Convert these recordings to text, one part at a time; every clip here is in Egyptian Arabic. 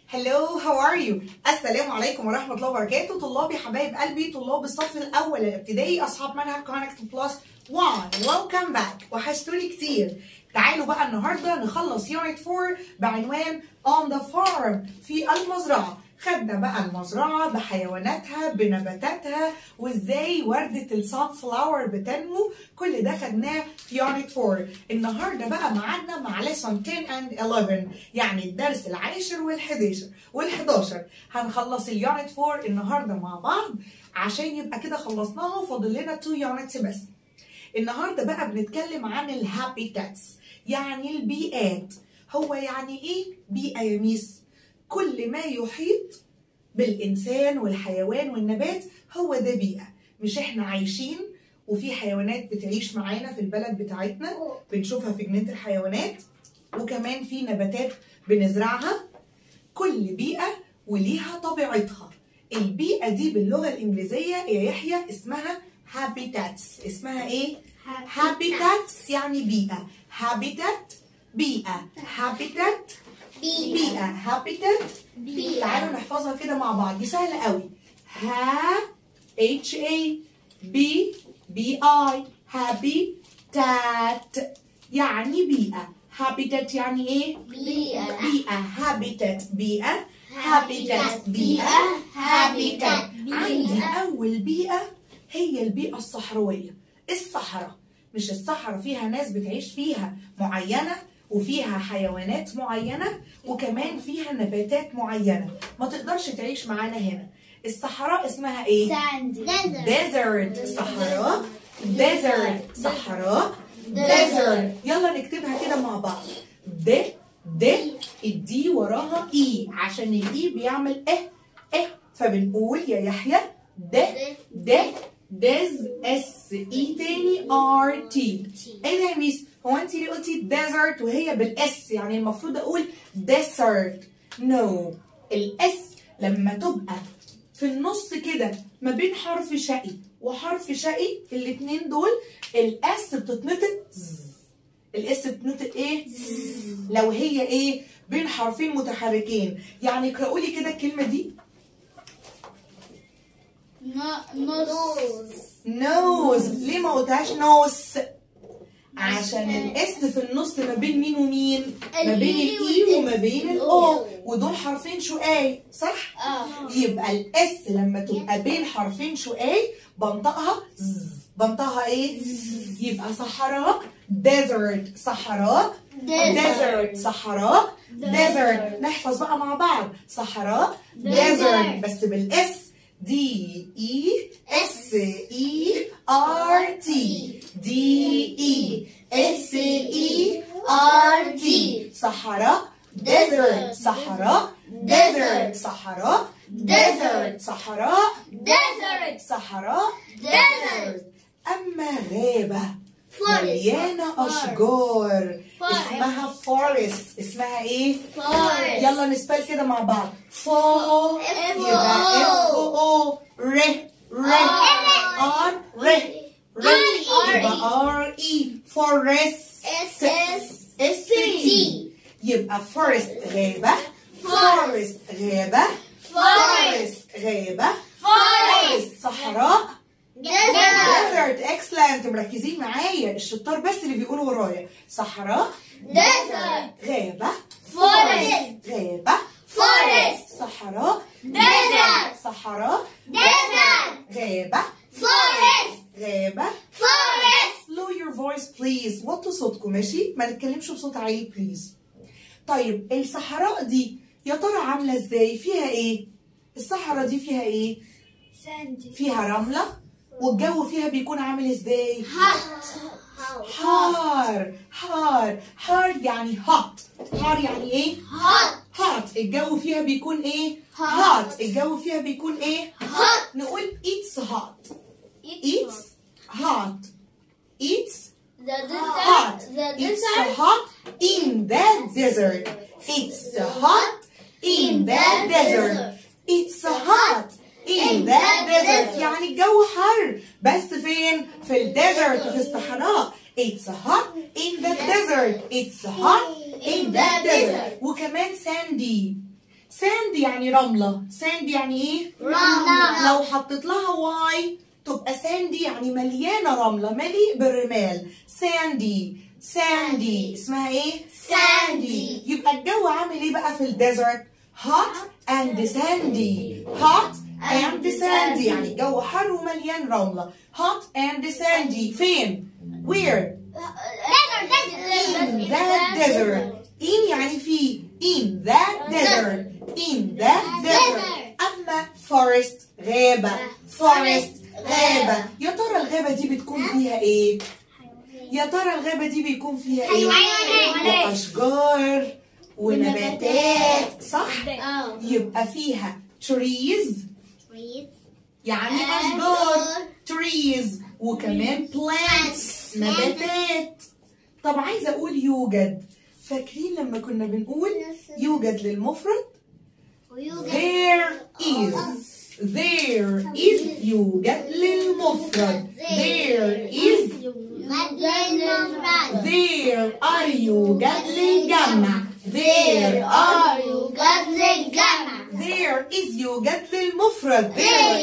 Hello, how are you? السلام عليكم ورحمة الله وبركاته طلابي حبايب قلبي طلاب الصف الأول الابتدائي أصحاب منهج كونكت بلس 1 Welcome back وحشتوني كتير تعالوا بقى النهاردة نخلص يونت 4 بعنوان On the Farm في المزرعة خدنا بقى المزرعة بحيواناتها بنباتاتها وازاي وردة الصن فلاور بتنمو كل ده خدناه في يونت 4 النهاردة بقى معادنا مع ليسون 10 and 11 يعني الدرس العاشر وال11 وال11 هنخلص اليونت 4 النهاردة مع بعض عشان يبقى كده خلصناها وفاضل لنا 2 يونتس بس النهارده بقى بنتكلم عن الهابيتاتس يعني البيئات هو يعني ايه بيئة يا ميس؟ كل ما يحيط بالإنسان والحيوان والنبات هو ده بيئة مش احنا عايشين وفي حيوانات بتعيش معانا في البلد بتاعتنا بنشوفها في جنينة الحيوانات وكمان في نباتات بنزرعها كل بيئة وليها طبيعتها البيئة دي باللغة الإنجليزية يا يحيى اسمها habitats اسمها ايه؟ habitats يعني بيئة habitat بيئة habitat بيئة habitat تعالوا نحفظها كده مع بعض دي سهلة قوي ها H A B B I habitat يعني بيئة habitat يعني ايه؟ بيئة بيئة habitat بيئة habitat بيئة habitat عندي أول بيئة هي البيئة الصحراوية الصحراء مش الصحراء فيها ناس بتعيش فيها معينة وفيها حيوانات معينة وكمان فيها نباتات معينة ما تقدرش تعيش معانا هنا الصحراء اسمها ايه؟ ساند desert صحراء desert صحراء desert يلا نكتبها كده مع بعض د د الدي وراها اي عشان الاي بيعمل اه اه فبنقول يا يحيى د د دز اس اي تاني ار تي ايه ده يا ميس هو انت ليه قلتي ديزرت وهي بالاس يعني المفروض اقول ديسرت نو الاس لما تبقى في النص كده ما بين حرف شقي وحرف شقي الاتنين دول الاس بتتنطق ز. الاس بتتنطق ايه لو هي ايه بين حرفين متحركين يعني اقرأوا لي كده الكلمه دي نص نوز ليه ما قلتهاش نوس عشان الاس في النص ما بين مين ومين ما بين الإي الاي وما والإس. بين الاو ودول حرفين شقاي صح اه يبقى الاس لما تبقى بين حرفين شقاي بنطقها ز بنطقها ايه يبقى صحراء ديزرت صحراء ديزرت صحراء ديزرت نحفظ بقى مع بعض صحراء ديزرت بس بالاس دي اي اس اي ار تي دي اي اس اي ار تي صحراء ديزرت صحراء ديزرت صحراء ديزرت صحراء ديزرت صحراء Desert. أما غابة Forest. مليانة أشجار Forest. اسمها فورست اسمها إيه؟ Forest. يلا نسبل كده مع بعض فو F O. يبقى اف او ر ر ار ر ر يبقى ار اي فورست S S اس T. تي يبقى فورست غابة فورست غابة فورست غابة فورست صحراء Desert. ديزرت اكسلنت مركزين معايا الشطار بس اللي بيقولوا ورايا صحراء Desert. غابة Forest. غابة Forest. صحراء Desert. صحراء Desert. غابة Forest. غابة Forest. low your voice please وطوا صوتكم ماشي ما نتكلمش بصوت عالي please طيب الصحراء دي يا ترى عاملة ازاي فيها ايه الصحراء دي فيها ايه Sandy. فيها رملة والجو فيها بيكون عامل ازاي Hot. حار حار حار يعني hot حار يعني ايه Hot. hot الجو فيها بيكون ايه Hot. hot الجو فيها بيكون ايه Hot. نقول it's hot it's hot it's The hot desert. The it's desert. hot in the desert it's hot in the desert it's hot in the desert يعني الجو حر بس فين في الديزرت في الصحراء it's hot in the desert it's hot in the desert وكمان sandy ساند يعني رملة ساند يعني ايه رملة. لو حطيت لها واي تبقى ساندي يعني مليانة رملة مليء بالرمال ساندي ساندي اسمها ايه ساندي. يبقى الجو عامل ايه بقى في الديزرت hot and sandy hot and sandy يعني الجو حر ومليان رملة hot and sandy فين where in that desert in يعني في in that desert in that desert أما forest غابة forest غابة يا ترى الغابة دي بتكون فيها إيه؟ يا ترى الغابة دي بيكون فيها إيه؟ حيوانات. وأشجار ونباتات صح؟ يبقى فيها trees يعني أشجار trees وكمان plants نباتات طب عايزة أقول يوجد فاكرين لما كنا بنقول يوجد للمفرد there is there is يوجد للمفرد there is there are يوجد للجمع there are there is يوجد للمفرد there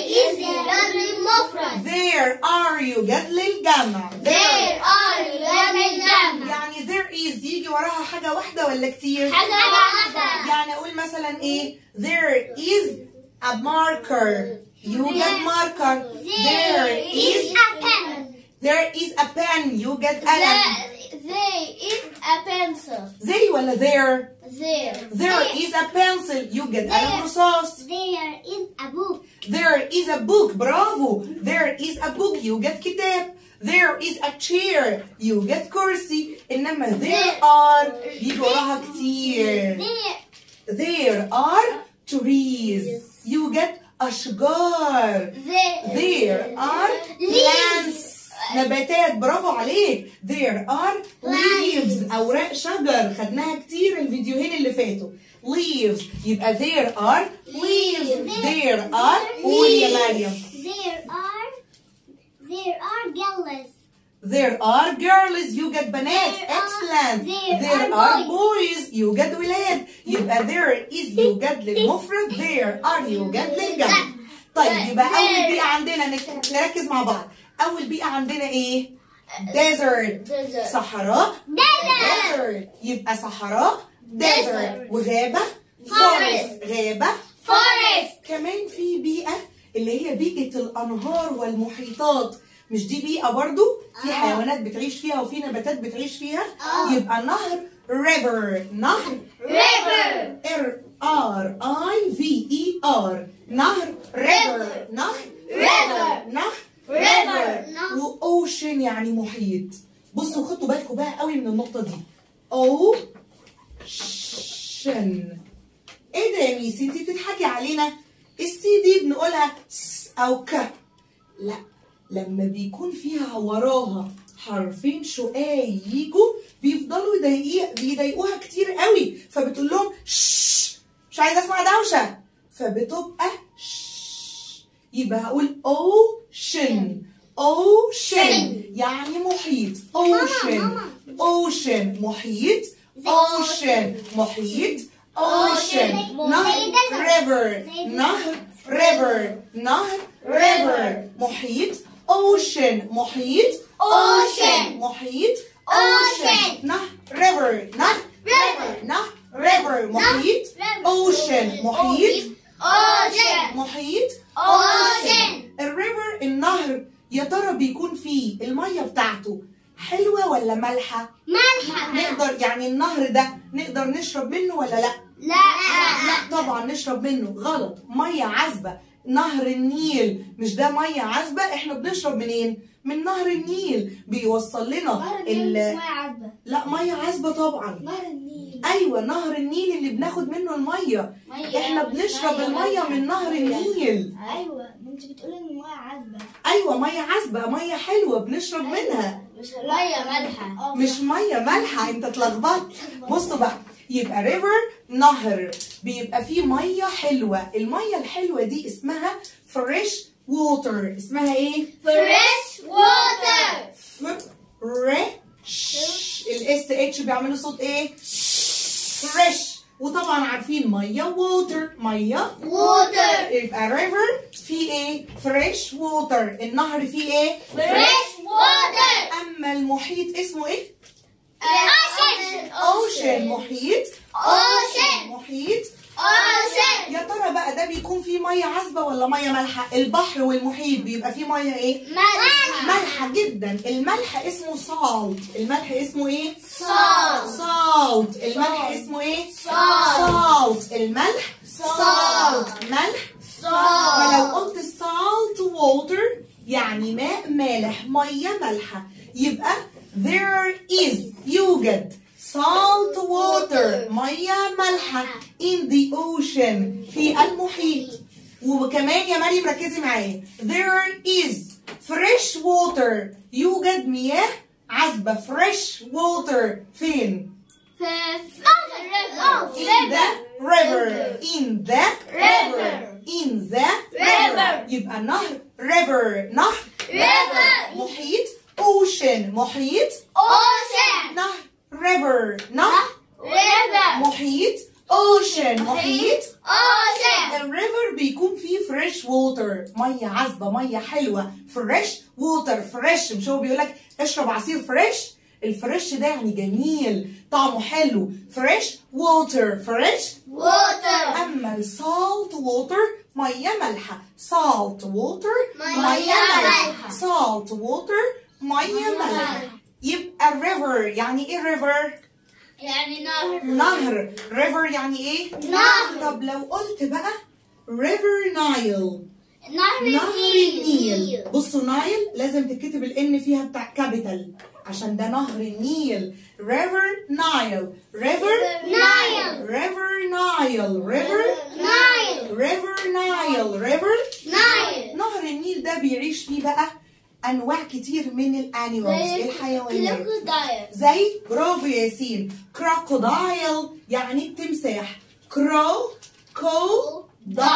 there are يوجد للجمع there يعني there is يجي وراها حاجة واحدة ولا كتير؟ يعني أقول مثلا إيه there is a marker يوجد marker there is there is a pen يوجد قلم زي ولا there there is a pencil يوجد قلم رصاص There is a book. there is a book برافو there is a book يوجد كتاب there is a chair يوجد كرسي إنما there are بيجي وراها كتير There, there are trees يوجد أشجار there are plants نباتات برافو عليك there are leaves أوراق شجر خدناها كتير الفيديوهين اللي فاتوا leaves يبقى there are leaves there are قول يا مريم there are there are girls. There are girls يوجد بنات There are- excellent there There are are boys يوجد ولاد يبقى there is يوجد للمفرد there are يوجد للجمع طيب يبقى أول بيئة عندنا نك- نركز مع بعض أول بيئة عندنا إيه؟ desert Desert. صحراء Desert. desert يبقى صحراء desert Desert. وغابة Forest. غابة Forest. كمان في بيئة اللي هي بيئة الأنهار والمحيطات مش دي بيئة برضو في آه. حيوانات بتعيش فيها وفي نباتات بتعيش فيها آه. يبقى نهر river نهر River. R R I V E R نهر river نهر River. نهر River. river وأوشن يعني محيط بصوا خدوا بالكم بقى قوي من النقطة دي أوشن ايه ده يا ميسي انتي بتضحكي علينا السي دي بنقولها س او ك لا لما بيكون فيها وراها حرفين شقاي يجوا بيفضلوا يضايقي- بيضايقوها كتير قوي فبتقول لهم شش مش عايزه اسمع دوشه فبتبقى شش يبقى هقول اوشن اوشن يعني محيط اوشن اوشن محيط اوشن محيط اوشن Ocean. نهر زي desert. river زي نهر river نهر river محيط ocean محيط Ocean. محيط Ocean. نهر river نهر River. نهر river محيط River. ocean محيط Ocean. محيط Ocean. الريفر النهر يا ترى بيكون فيه الميه بتاعته حلوه ولا مالحه ملحة. نقدر يعني النهر ده نقدر نشرب منه ولا لا لا. لا طبعا نشرب منه غلط ميه عذبه نهر النيل مش ده ميه عذبه احنا بنشرب منين من نهر النيل بيوصل لنا ال... عذبة. لا ميه عذبه طبعا نهر النيل. ايوه نهر النيل اللي بناخد منه الميه مية احنا مش بنشرب مية الميه مالحة. من نهر النيل ايوه ما انت بتقولي ان الميه عذبه ايوه ميه عذبه ميه حلوه بنشرب منها مش ميه مالحه مش ميه مالحه انت اتلخبطت بصوا بقى يبقى ريفر نهر بيبقى فيه ميه حلوه الميه الحلوه دي اسمها فريش ووتر اسمها ايه فريش ووتر فريش الاس اتش بيعملوا صوت ايه فريش وطبعا عارفين ميه ووتر ميه Water. يبقى river فيه ايه fresh water النهر فيه ايه Fresh water. اما المحيط اسمه ايه Ocean. ocean محيط Ocean. محيط Ocean. يا ترى بقى ده بيكون فيه ميه عذبه ولا ميه مالحه البحر والمحيط بيبقى فيه ميه ايه ملح. مالحه جدا الملح اسمه salt الملح اسمه ايه Salt. salt الملح اسمه ايه Salt. salt الملح Salt. ملح Salt. فلو قلت salt water يعني ماء مالح ميه مالحه يبقى there is يوجد salt water ميه مالحه in the ocean في المحيط وكمان يا مريم ركزي معايا there is fresh water يوجد مياه عذبه fresh water فين in the river in the River. in the River. يبقى نهر river نهر River. محيط ocean محيط Ocean. نهر river نهر River. محيط ocean محيط Ocean. الريفر بيكون فيه فريش ووتر ميه عذبه ميه حلوه فريش ووتر فريش مش هو بيقول لك اشرب عصير فريش الفريش ده يعني جميل طعمه حلو فريش ووتر فريش Water. اما السالت ووتر ميه مالحه سالت ووتر مية ميه مالحه مالحة. سالت ووتر ميه مالحه يبقى الريفر يعني ايه ريفر يعني نهر. نهر ريفر يعني ايه نهر. طب لو قلت بقى ريفر نايل نهر نهر النيل النيل. بصوا نايل لازم تتكتب الان فيها بتاع كابيتال عشان ده نهر النيل ريفر نايل ريفر نايل. ريفر نايل ريفر نايل. ريفر نايل ريفر نايل. نهر النيل ده بيعيش فيه بقى انواع كتير من الانيمالز الحيوانات Crocodile. زي برافو يا ياسين كروكودايل يعني التمساح كرو كو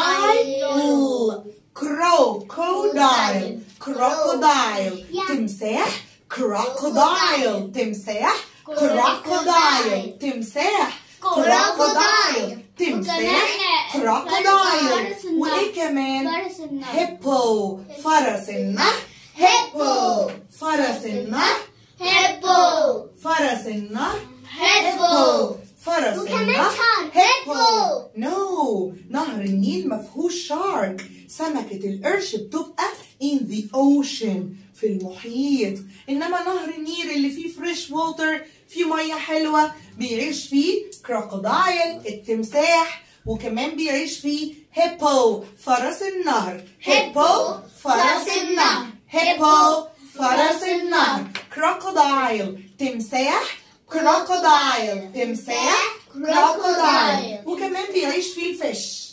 دايل كرو كودايل كروكودايل تمساح كروكودايل تمساح كروكودايل تمساح كروكودايل تمساح كروكودايل وايه كمان فرس النهر. هيبو فرس النهر هيبو فرس النهر هيبو. فرس النهر هيبو. فرس وكمان النهر shark. هيبو هيبو. نو نهر النيل مفهوش شارك سمكة القرش بتبقى in the ocean في المحيط انما نهر النيل اللي فيه فريش ووتر فيه ميه حلوه بيعيش فيه كروكودايل التمساح وكمان بيعيش فيه هيبو فرس النهر هيبو فرس النهر هيبو فرس النهر كروكودايل تمساح كروكودايل تمساح كروكودايل وكمان بيعيش فيه الفيش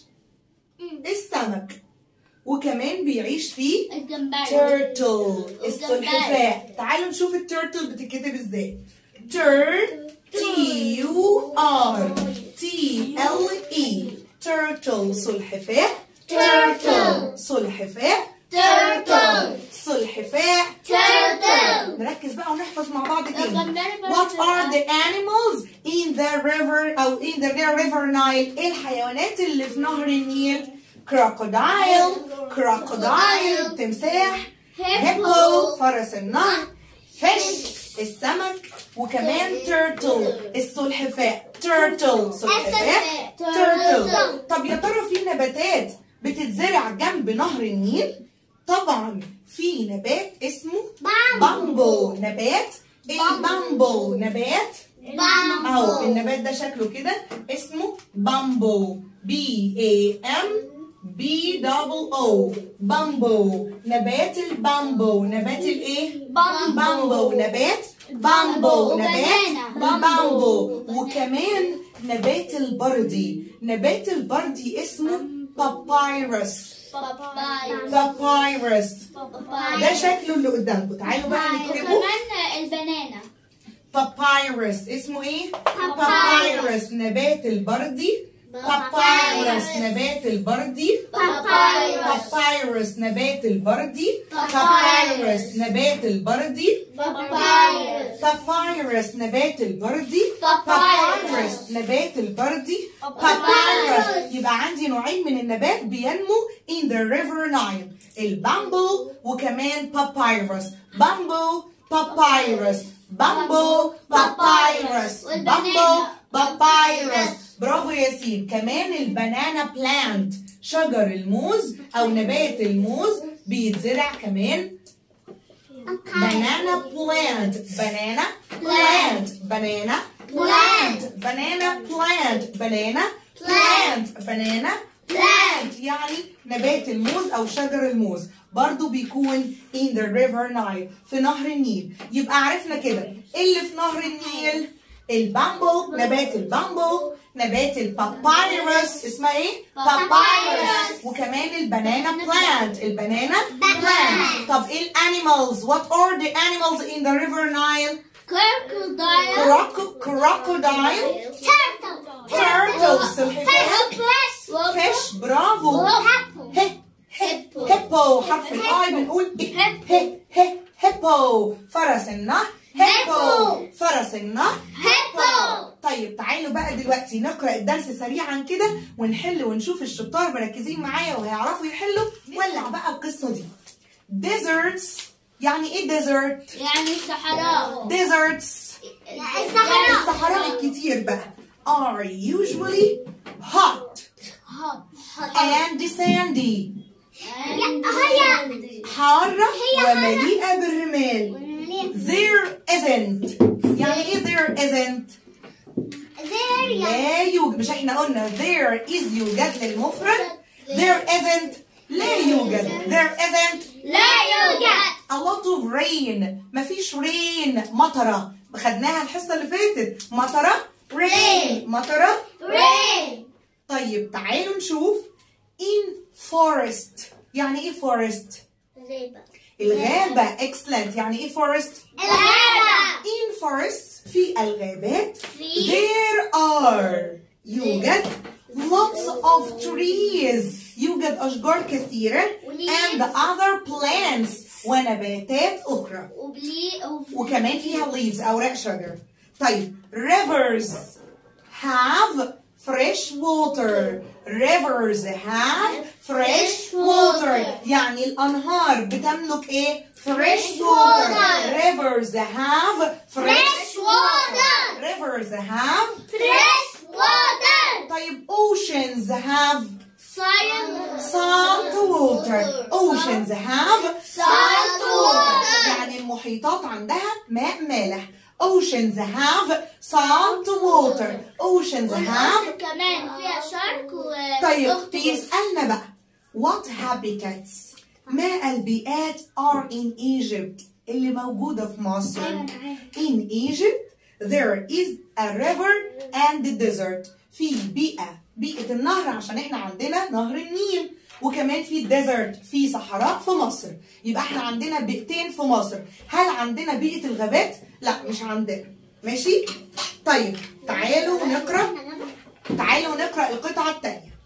السمك وكمان بيعيش فيه الجمبري. تيرتل السلحفاة تعالوا نشوف التيرتل بتتكتب ازاي تير تي يو ار تي ال اي تيرتل سلحفاة Turtle. سلحفاة Turtle. سلحفاة Turtle. نركز بقى ونحفظ مع بعض تاني الجمبري برضه What are the animals in the river أو in the river Nile إيه الحيوانات اللي في نهر النيل crocodile crocodile تمساح hippo فرس النهر fish السمك وكمان turtle السلحفاة turtle سلحفاة turtle طب يا ترى في نباتات بتتزرع جنب نهر النيل طبعا في نبات اسمه بامبو نبات البامبو نبات اهو النبات ده شكله كده اسمه بامبو بي اي ام بي دبل او بامبو نبات البامبو نبات الايه بامبو. بامبو نبات بامبو وبنانا. نبات بامبو وكمان نبات البردي نبات البردي اسمه بابايروس بابايروس ده شكله اللي قدامكم تعالوا بقى نكتبه وكمان البنانا بابايروس اسمه ايه؟ Papyrus. بابايروس نبات البردي بابايروس نبات البردي Papyrus. بابايروس نبات البردي Papyrus. بابايروس نبات البردي Papyrus. بابايروس نبات البردي Papyrus. بابايروس نبات البردي بابايروس Papyrus. يبقى عندي نوعين من النبات بينمو in the river Nile البامبو وكمان بابايروس بامبو بابايروس بامبو بابايروس بامبو بابايروس برافو ياسين كمان البنانا بلانت شجر الموز او نبات الموز بيتزرع كمان banana plant banana plant banana plant banana plant banana plant banana plant يعني نبات الموز او شجر الموز برضو بيكون in the river Nile في نهر النيل يبقى عرفنا كده إيه اللي في نهر النيل البامبو نبات البامبو نبات البابايروس اسمها ايه؟ Papyrus. وكمان البنانا بلانت البنانا Plant. بلانت طب ايه الانيمالز what are the animals in the river Nile Crocodile. Croco- crocodile Turtle. turtles الحفاظ Turtle. fish برافو Hippo. هي هي هيبو حرف الاي بنقول إيه؟ هي هي هيبو فرس النهر هيبو فرس النهر Hippo. طيب تعالوا بقى دلوقتي نقرا الدرس سريعا كده ونحل ونشوف الشطار مركزين معايا وهيعرفوا يحلوا ولع بقى القصه دي deserts يعني ايه desert يعني الصحراء. deserts الصحراء. الصحراء الكتير بقى are usually hot and sandy هيا. حارة هي ومليئة بالرمال there isn't يعني ايه there isn't There لا يوجد مش احنا قلنا there is يوجد للمفرد there isn't لا يوجد there isn't لا يوجد. a lot of rain مفيش rain مطرة خدناها الحصة اللي فاتت مطرة rain مطرة Rain. طيب تعالوا نشوف in forest يعني ايه forest الغابة excellent يعني ايه forest الغابة. in forests في الغابات في- there are يوجد lots of trees يوجد أشجار كثيرة and other plants ونباتات أخرى وبلي وكمان فيها leaves أوراق شجر طيب rivers have fresh water rivers have fresh water يعني الأنهار بتملك إيه fresh water water. rivers have fresh Fresh water. rivers have fresh water. طيب oceans have Salt salt water oceans have Salt water. يعني المحيطات عندها ماء مالح oceans have salt water oceans have كمان فيها شارك و طيب بيسألنا بقى what habitats ما البيئات are in Egypt اللي موجودة في مصر in Egypt there is a river and a desert في بيئة بيئة النهر عشان احنا عندنا نهر النيل وكمان في الديزرت في صحراء في مصر يبقى احنا عندنا بيئتين في مصر هل عندنا بيئة الغابات؟ لا مش عندنا ماشي؟ طيب تعالوا نقرأ تعالوا نقرأ القطعة الثانية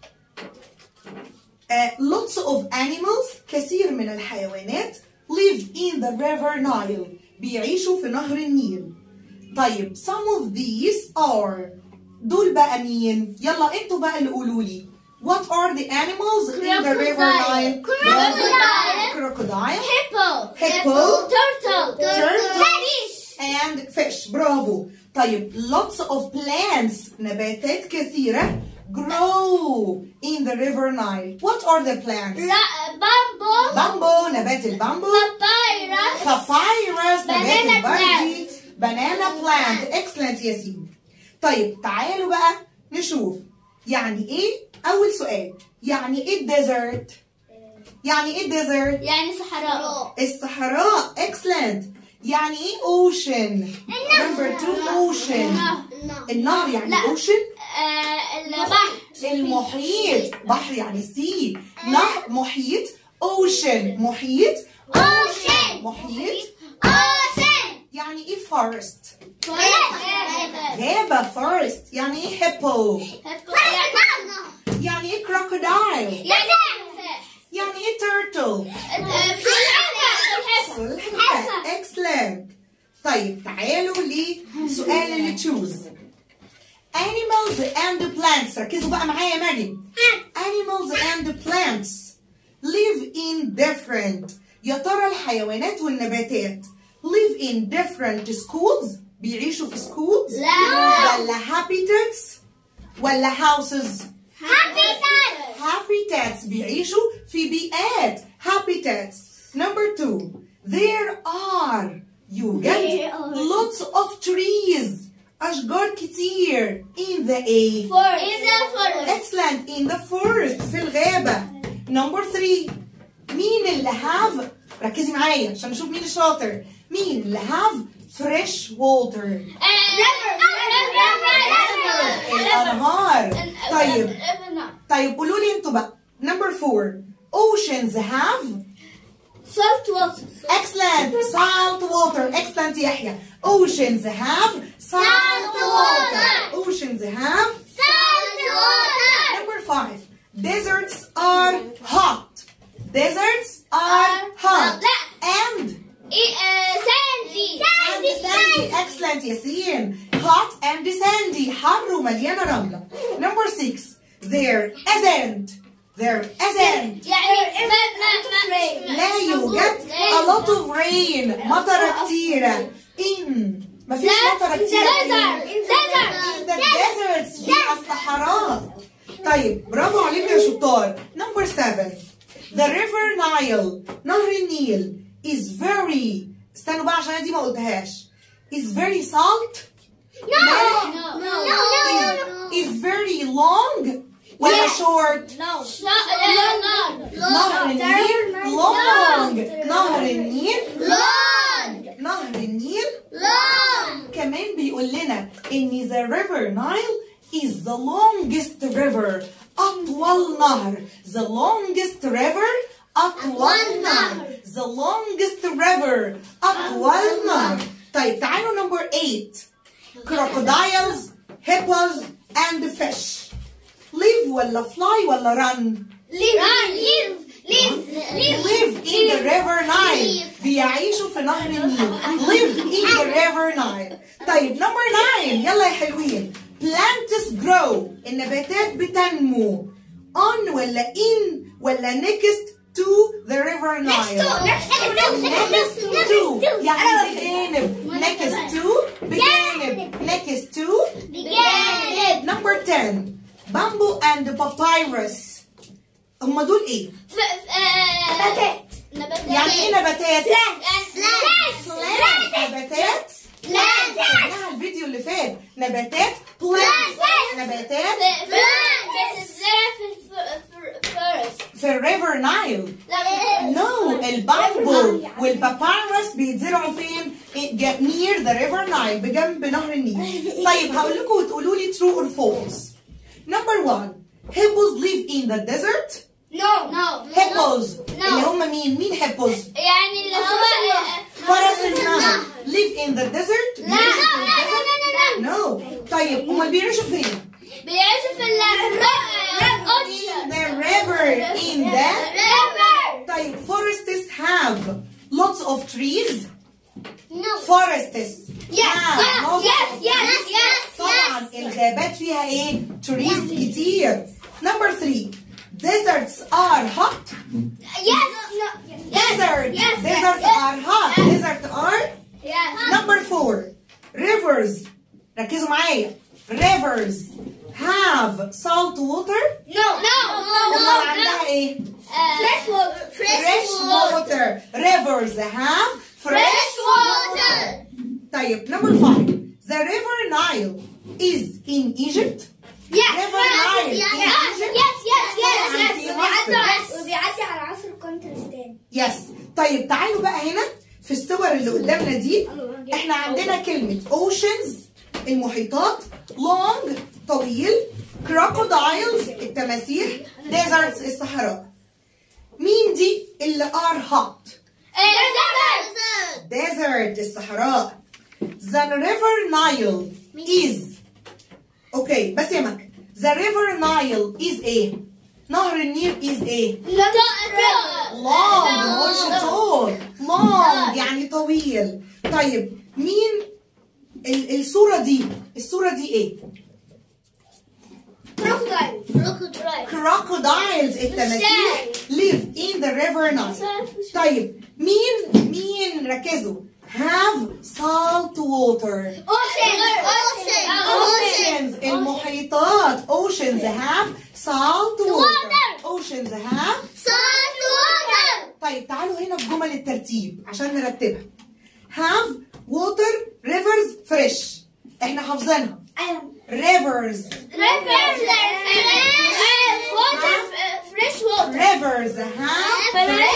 Uh, lots of animals كثير من الحيوانات live in the river Nile بيعيشوا في نهر النيل طيب some of these are دول بقى مين يلا انتوا بقى اللي قولوا لي what are the animals in the river Nile Crocodile. crocodile hippo Hippo. turtle Turtle. fish and fish برافو طيب lots of plants نباتات كثيرة grow in the river Nile what are the plants bamboo بامبو نبات البامبو papyrus papyrus نبات Banana البردي banana plant excellent ياسين طيب تعالوا بقى نشوف يعني ايه اول سؤال يعني ايه الديزرت يعني ايه الديزرت يعني صحراء الصحراء excellent يعني ايه ocean number two ocean النهر يعني لا. ocean آه، البحر المحيط بحر يعني sea نهر محيط ocean محيط ocean محيط ocean يعني ايه forest غابة forest يعني ايه hippo يعني ايه crocodile يعني ايه turtle سلحفاة excellent طيب تعالوا لسؤال اللي تشوز animals and plants ركزوا بقى معايا يا مريم animals and plants live in different يا ترى الحيوانات والنباتات live in different schools بيعيشوا في schools لا. ولا habitats ولا houses habitats بيعيشوا في بيئات habitats number two there are يوجد There are. lots of trees أشجار كتير in the A excellent in the forest في الغابة number three مين اللي have ركزي معايا عشان نشوف مين الشاطر مين اللي have fresh water الأنهار طيب طيب قولوا لي انتوا بقى number four oceans have Salt water. excellent salt water excellent يحيى oceans have salt Salt water water. oceans have Salt water. number five deserts are hot deserts are hot and Sandy. and sandy excellent ياسين hot and sandy حر ومليانة رملة number six there isn't there isn't لا يوجد a lot of rain مطرة كتيرة in مفيش مطرة كتيرة in in the deserts في الصحراء طيب برافو عليكم يا شطار number seven the river Nile نهر النيل is very استنوا بقى عشان أنا دي ما قلتهاش is very salt is very long ولا short نهر النيل long نهر النيل نهر النيل كمان بيقول لنا ان the river Nile is the longest river أطول نهر the longest river أطول نهر the longest river أطول نهر طيب تعالوا number 8 crocodiles hippos and fish live ولا fly ولا run live in the river Nile بيعيشوا في نهر النيل live in the river Nile طيب number 9 يلا يا حلوين plants grow النباتات بتنمو on ولا in ولا next to the river Nile next to يعني بجانب next to بجانب next to number 10 bamboo and papyrus هما دول ايه؟ يعني ايه نباتات؟ نباتات خدناها الفيديو اللي فات نباتات plants نباتات في الريفر نايل نو البامبو والبابيروس بيتزرعوا فين؟ نير ذا ريفر نايل بجنب نهر النيل طيب هقول لكم وتقولوا لي true or false number one hippos live in the desert hippos اللي هم مين؟ مين hippos؟ يعني اللي هو فرس النهر live in the desert لا no طيب امال بيعيشوا فين؟ بيعيشوا في in the river in the طيب forests have lots of trees forests have lots of طبعا الغابات فيها ايه؟ trees كتير number three deserts are hot desert desert are hot desert are number four rivers ركزوا معايا rivers have salt water امال عندها ايه؟ fresh water rivers have fresh water طيب number five the river Nile is in Egypt river Nile in Egypt وبيعدي على عصر كونترستان yes طيب تعالوا بقى هنا في الصور اللي قدامنا دي احنا عندنا كلمة oceans المحيطات long طويل crocodiles التماسيح deserts الصحراء مين دي اللي are hot desert الصحراء the river Nile is اوكي بس يا مك the river Nile is ايه نهر النيل is ايه long مش طول long يعني طويل طيب مين ال- الصورة دي الصورة دي ايه crocodiles التماسيح live in the river Nile طيب مين مين ركزوا have salt water oceans المحيطات oceans have salt water Water. oceans have طيب تعالوا هنا في جمل الترتيب عشان نرتبها have water rivers fresh احنا حافظينها rivers rivers have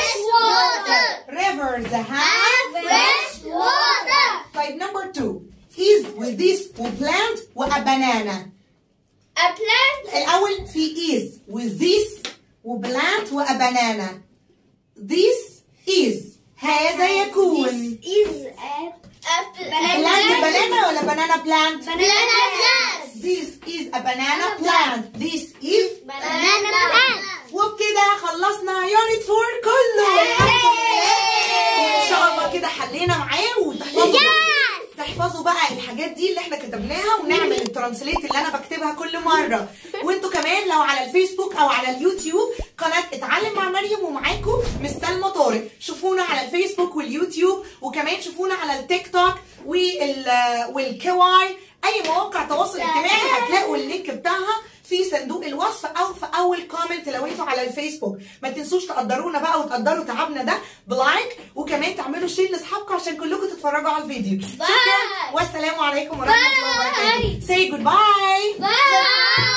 rivers have طيب number two is with this وplant وبنانا الأول في is with this وبلانت وبنانا this is هذا يكون بلانت بنانا ولا بنانا plant this is a banana plant this is وبكده خلصنا يونت فور كله ان شاء الله كده حلينا معاه وتحفظوا تحفظوا بقى الحاجات دي اللي احنا كتبناها ونعمل الترانسليت اللي انا بكتبها كل مره وانتوا كمان لو على الفيسبوك او على اليوتيوب قناه اتعلم مع مريم ومعاكم مس سلمى طارق شوفونا على الفيسبوك واليوتيوب وكمان شوفونا على التيك توك وال والكواي اي مواقع تواصل اجتماعي هتلاقوا اللينك بتاعها في صندوق الوصف او في اول كومنت لو انتوا على الفيسبوك ما تنسوش تقدرونا بقى وتقدروا تعبنا ده بلايك وكمان تعملوا شير لاصحابكم عشان كلكم تتفرجوا على الفيديو شكرا والسلام عليكم ورحمه الله وبركاته say goodbye Bye.